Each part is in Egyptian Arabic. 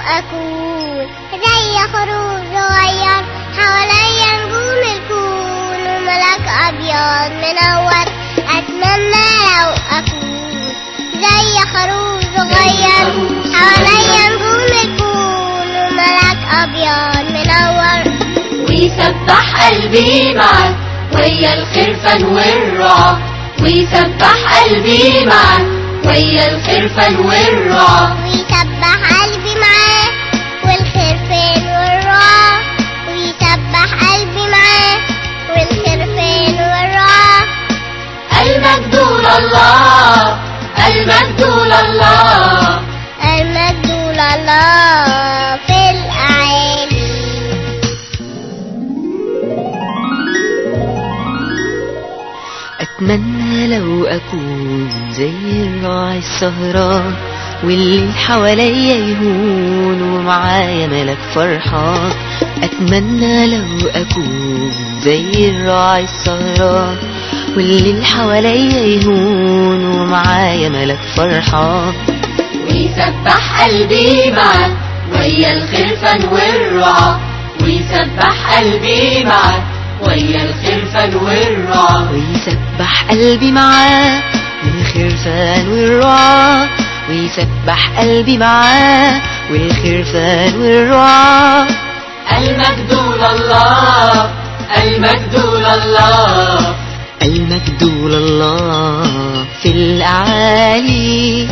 أكون زي خروج صغير حواليا نجوم الكون وملك أبيض منور أتمنى لو أكون زي خروج صغير حواليا نجوم الكون وملك أبيض منور ويسبح قلبي معك ويا الخرفان والرعاة ويسبح قلبي معك ويا الخرفان والرعاة ويسبح قلبي معاه والخرفان والرعاة ويسبح قلبي معاه والخرفان والرعاة المجد لله المجد لله المجد لله في الأعالي أتمنى لو أكون زي الراعي السهران واللي حواليا يهون ومعايا ملك فرحان أتمنى لو أكون زي الراعي السهران واللي حواليا يهون ومعايا ملك فرحان ويسبح قلبي معك ويا الخرفان والرعاة ويسبح قلبي معك ويا الخرفان والرعاة ويسبح قلبي معاه والخرفان والرعاة ويسبح قلبي معاه والخرفان والرعاة المجد لله المجد لله المجد لله في الأعالي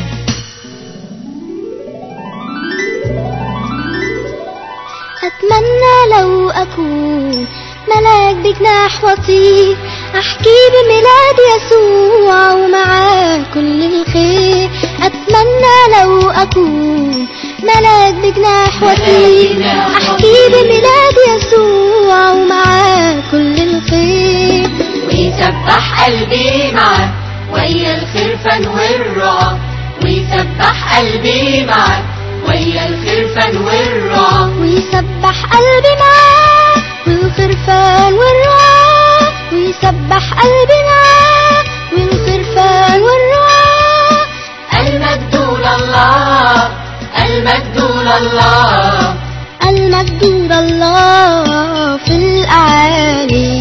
أتمنى لو أكون ملاك بجناح وطير أحكي بميلاد يسوع ومعاه كل الخير أتمنى لو أكون ملاك بجناح وطير أحكي بميلاد يسوع ومعاه كل الخير ويسبح قلبي معك ويا الخرفان والرعاة ويسبح قلبي معك ويا الخرفان والرعاة ويسبح قلبي معاه والخرفان والرعاة ويسبح قلبي معاه والخرفان والرعاة المجد لله المجد لله المجد لله في الأعالي